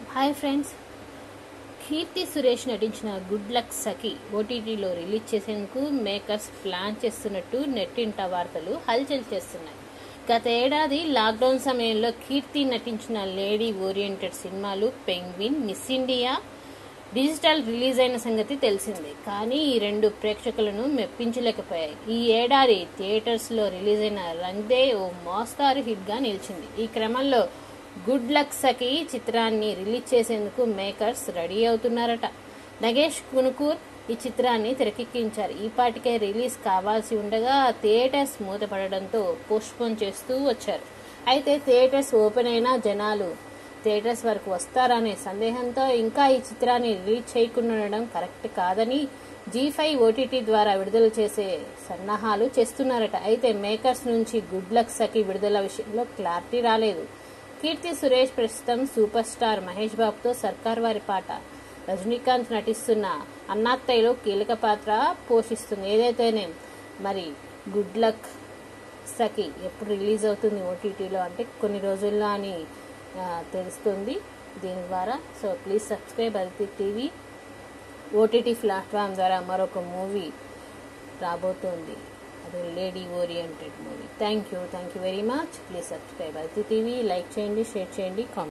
hi friends కీర్తి సురేష్ నటించిన good luck సఖి ఓటీటీలో release చేసేందుకు మేకర్స్ ప్లాన్ చేస్తున్నట్టు నెట్టింట వార్తలు హల్చల్ చేస్తున్నాయి గత ఏడాది లాక్డౌన్ సమయంలో కీర్తి నటించిన లేడీ ఓరియంటెడ్ సినిమాలు Penguin Miss India digital release అయిన సంగతి తెలిసిందే కానీ ఈ రెండు ప్రేక్షకులను మెప్పించలేకపోయాయి ఈ ఏడాది థియేటర్స్లో రిలీజ్ అయిన రంగ్దే ఓ మోస్తారు హిట్గా నిలిచింది ఈ క్రమంలో గుడ్ లక్ సఖి చిత్రాన్ని రిలీజ్ చేసేందుకు మేకర్స్ రెడీ అవుతున్నారట నగేష్ కునుకూర్ ఈ చిత్రాన్ని తెరకెక్కించారు ఈ పాటికే రిలీజ్ కావాల్సి ఉండగా థియేటర్స్ మూతపడడంతో పోస్ట్పోన్ చేస్తూ వచ్చారు అయితే థియేటర్స్ ఓపెన్ అయినా జనాలు థియేటర్స్ వరకు వస్తారనే సందేహంతో ఇంకా ఈ చిత్రాన్ని రిలీజ్ చేయకుండా ఉండడం కరెక్ట్ కాదని జీ ఫైవ్ ఓటీటీ ద్వారా విడుదల చేసే సన్నాహాలు చేస్తున్నారట అయితే మేకర్స్ నుంచి గుడ్ లక్ సఖి విడుదల విషయంలో క్లారిటీ రాలేదు కీర్తి సురేష్ ప్రస్తుతం సూపర్ స్టార్ మహేష్ బాబుతో సర్కార్ వారి పాట రజనీకాంత్ నటిస్తున్న అన్నాత్తయ్యలో కీలక పాత్ర పోషిస్తుంది ఏదైతేనే మరి గుడ్ లక్ సఖి ఎప్పుడు రిలీజ్ అవుతుంది ఓటీటీలో అంటే కొన్ని రోజుల్లో అని ఆ, తెలుస్తుంది దీని ద్వారా so please subscribe Aditi TV OTT platform ద్వారా మరొక మూవీ రాబోతోంది అది lady oriented movie thank you thank you very much please subscribe Aditi TV like చేయండి షేర్ చేయండి కామెంట్